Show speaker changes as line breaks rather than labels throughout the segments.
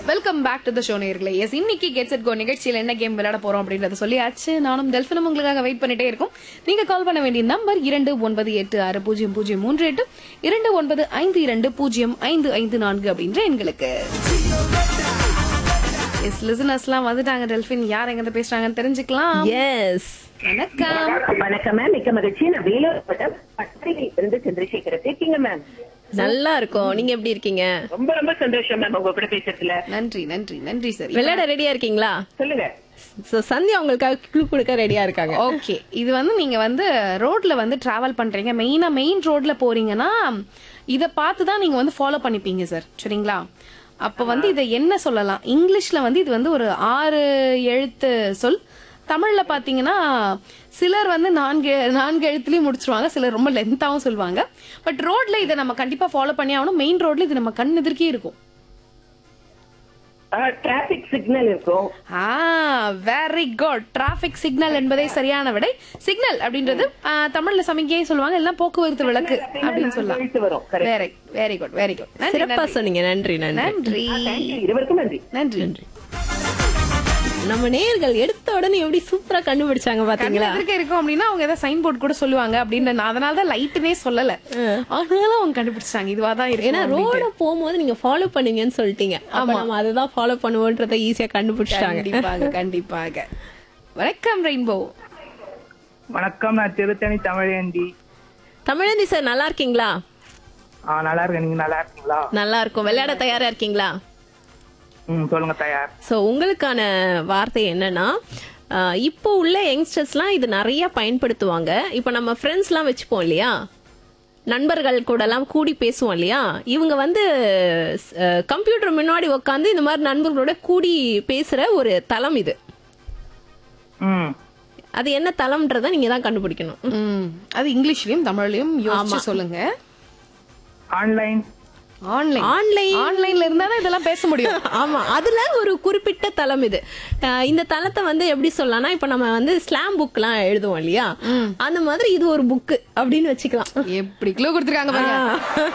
Welcome back to the show நேர்களே yes இன்னைக்கு gets it go நிகழ்ச்சியில் என்ன கேம் விளையாட போறோம் அப்படின்றத சொல்லியாச்சு நானும் டெல்ஃபினும் உங்களுக்காக வெயிட் பண்ணிட்டே இருக்கும் நீங்க கால் பண்ண வேண்டிய நம்பர் இரண்டு ஒன்பது எட்டு ஆறு பூஜ்ஜியம் பூஜ்ஜியம் மூன்று எட்டு இரண்டு ஒன்பது ஐந்து இரண்டு பூஜ்ஜியம் ஐந்து ஐந்து நான்கு அப்படின்ற எண்களுக்கு எஸ் லிசனர்ஸ்லாம் வந்துட்டாங்க டெல்ஃபின் யார் எங்க இருந்து பேசுறாங்கன்னு தெரிஞ்சுக்கலாம்
எஸ்
வணக்கம்
வணக்கம் மேம் மிக்க மகிழ்ச்சி நான் வேலூர் மாவட்டம் பட்டறையில் இருந்து சந்திரசேகர் இருக்கீங்க மேம்
நல்லா இருக்கும் நீங்க எப்படி இருக்கீங்க
ரொம்ப ரொம்ப சந்தோஷம் மேம் உங்க கூட பேசுறதுல
நன்றி நன்றி நன்றி சார்
விளையாட ரெடியா இருக்கீங்களா
சொல்லுங்க
சோ சந்தியா உங்களுக்காக க்ளூ கொடுக்க ரெடியா இருக்காங்க
ஓகே இது வந்து நீங்க வந்து ரோட்ல வந்து டிராவல் பண்றீங்க மெயினா மெயின் ரோட்ல போறீங்கன்னா இத பார்த்து தான் நீங்க வந்து ஃபாலோ பண்ணிப்பீங்க சார் சரிங்களா அப்ப வந்து இதை என்ன சொல்லலாம் இங்கிலீஷ்ல வந்து இது வந்து ஒரு ஆறு எழுத்து சொல் தமிழ்ல பாத்தீங்கன்னா சிலர் வந்து நான்கு நான்கு எழுத்துலயும் முடிச்சிருவாங்க சிலர் ரொம்ப லென்த்தாவும் சொல்லுவாங்க பட் ரோட்ல இதை நம்ம கண்டிப்பா ஃபாலோ பண்ணி ஆகணும் மெயின் ரோட்ல இது நம்ம கண் எதிர்க்கே இருக்கும்
டிராபிக் சிக்னல் இருக்கும்
ah very good traffic signal என்பதே சரியான விடை சிக்னல் அப்படின்றது ஆ, தமிழ்ல சமிக்கையே சொல்லுவாங்க எல்லாம் போக்குவரத்து விளக்கு அப்படின்னு சொல்லலாம்
எழுத்து வரும் correct.
Very very good very good நன்றி
சிறப்பா சொன்னீங்க நன்றி நன்றி
நன்றி
Thank you. இருவருக்கும் நன்றி
நன்றி
நம்ம நேர்கள் எடுத்த உடனே எப்படி சூப்பரா கண்டுபிடிச்சாங்க பாத்தீங்களா
எதிர்க்க இருக்கும் அப்படின்னா அவங்க ஏதாவது சைன் போர்டு கூட சொல்லுவாங்க அப்படின்னு நான் அதனால தான் லைட்டுனே சொல்லல ஆனாலும் அவங்க கண்டுபிடிச்சாங்க இதுவா தான்
ஏன்னா
இருக்கும்
ரோட போகும்போது நீங்க ஃபாலோ பண்ணுவீங்கன்னு சொல்லிட்டீங்க அப்ப நம்ம அதுதான் ஃபாலோ பண்ணுவோன்றத ஈஸியா கண்டுபிடிச்சிட்டாங்க
கண்டிப்பாக கண்டிப்பாக வணக்கம் ரெயின்போ
வணக்கம் நான் திருத்தணி தமிழேந்தி
தமிழந்தி சார் நல்லா இருக்கீங்களா
ஆ நல்லா இருக்கேன் நீங்க நல்லா இருக்கீங்களா
நல்லா இருக்கும் விளையாட தயாரா இருக்கீங்களா
ம் சொல்லுங்க தயார்
ஸோ உங்களுக்கான வார்த்தை என்னன்னா ஆஹ் இப்போ உள்ள யங்ஸ்டர்ஸ்லாம் இது நிறைய பயன்படுத்துவாங்க இப்போ நம்ம ஃப்ரெண்ட்ஸ்லாம் வச்சுப்போம் இல்லையா நண்பர்கள் கூடலாம் கூடி பேசுவோம் இல்லையா இவங்க வந்து கம்ப்யூட்டர் முன்னாடி உட்காந்து இந்த மாதிரி நண்பர்களோட கூடி பேசுற ஒரு தளம் இது
ம்
அது என்ன தளம்ன்றதை நீங்க தான் கண்டுபிடிக்கணும்
ம் அது இங்கிலீஷ்லயும் தமிழ்லயும் யோசிச்சு சொல்லுங்க
ஆன்லைன்
ஆன்லைன்
ஆன்லைன்
ஆன்லைன்ல இருந்தா தான் இதெல்லாம் பேச முடியும்
ஆமா அதுல ஒரு குறிப்பிட்ட தளம் இது அஹ் இந்த தளத்தை வந்து எப்படி சொல்லலாம்னா இப்ப நம்ம வந்து ஸ்லாம் புக்லாம் எழுதுவோம் இல்லையா அந்த மாதிரி இது ஒரு புக் அப்படின்னு வச்சுக்கலாம்
எப்படி கிலோ கொடுத்துருக்காங்க பாருங்க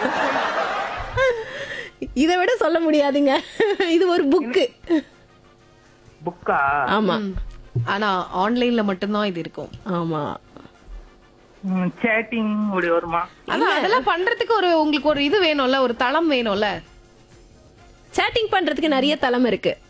இதை விட சொல்ல முடியாதுங்க இது ஒரு புக்கு
புக்கா
ஆமா
ஆனா ஆன்லைன்ல மட்டும்தான் இது இருக்கும்
ஆமா
சேட்டிங் இப்படி வருமா
அதான் அதெல்லாம் பண்றதுக்கு ஒரு உங்களுக்கு ஒரு இது வேணும்ல ஒரு தளம் வேணும்ல
சேட்டிங் பண்றதுக்கு நிறைய தளம் இருக்கு